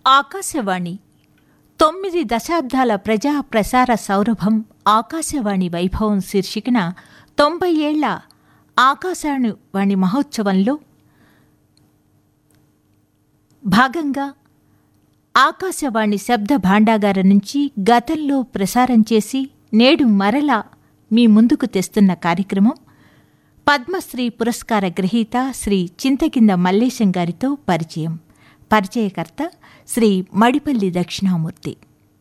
ఆకాశవాణి తొమ్మిది దశాబ్దాల ప్రజా ప్రసార సౌరభం ఆకాశవాణి వైభవం శీర్షికన తొంభై ఏళ్ల ఆకాశవాణి మహోత్సవంలో భాగంగా ఆకాశవాణి శబ్ద భాండాగారం నుంచి గతంలో ప్రసారం చేసి నేడు మరలా మీ ముందుకు తెస్తున్న కార్యక్రమం పద్మశ్రీ పురస్కార గ్రహీత శ్రీ చింతకింద మల్లేశం గారితో పరిచయం పరిచయకర్త శ్రీ మడిపల్లి దక్షిణామూర్తి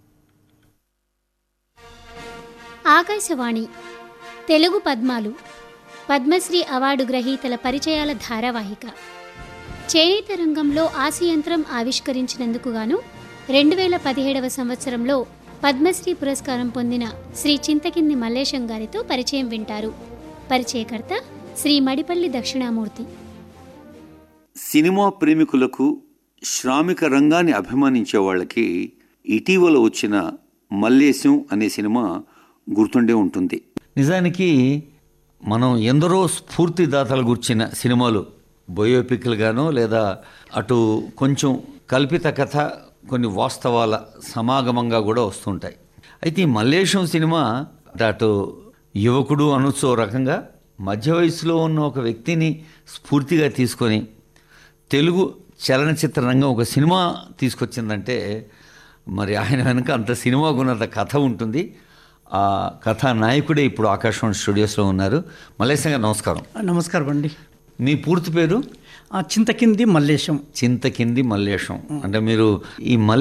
ఆకాశవాణి తెలుగు పద్మాలు పద్మశ్రీ అవార్డు గ్రహీతల పరిచయాల ధారావాహిక చేనేత రంగంలో ఆసియంత్రం ఆవిష్కరించినందుకు గాను రెండు వేల పదిహేడవ సంవత్సరంలో పద్మశ్రీ పురస్కారం పొందిన శ్రీ చింతకింది మల్లేశం గారితో పరిచయం వింటారు పరిచయకర్త శ్రీ మడిపల్లి దక్షిణామూర్తి సినిమా ప్రేమికులకు శ్రామిక రంగాన్ని అభిమానించే వాళ్ళకి ఇటీవల వచ్చిన మల్లేశం అనే సినిమా గుర్తుండే ఉంటుంది నిజానికి మనం ఎందరో స్ఫూర్తిదాతలు గుర్చిన సినిమాలు బయోపిక్లుగానో లేదా అటు కొంచెం కల్పిత కథ కొన్ని వాస్తవాల సమాగమంగా కూడా వస్తుంటాయి అయితే ఈ మల్లేశం సినిమా అటు యువకుడు అనొచ్చు ఓ రకంగా మధ్య వయసులో ఉన్న ఒక వ్యక్తిని స్ఫూర్తిగా తీసుకొని తెలుగు చలనచిత్ర రంగం ఒక సినిమా తీసుకొచ్చిందంటే మరి ఆయన వెనుక అంత సినిమా గుణంత కథ ఉంటుంది ఆ కథా నాయకుడే ఇప్పుడు ఆకాశవాణి స్టూడియోస్లో ఉన్నారు మల్లేశంగా నమస్కారం నమస్కారం అండి మీ పూర్తి పేరు ఆ చింతకింది మల్లేశం చింతకింది మల్లేశం అంటే మీరు ఈ మల్లె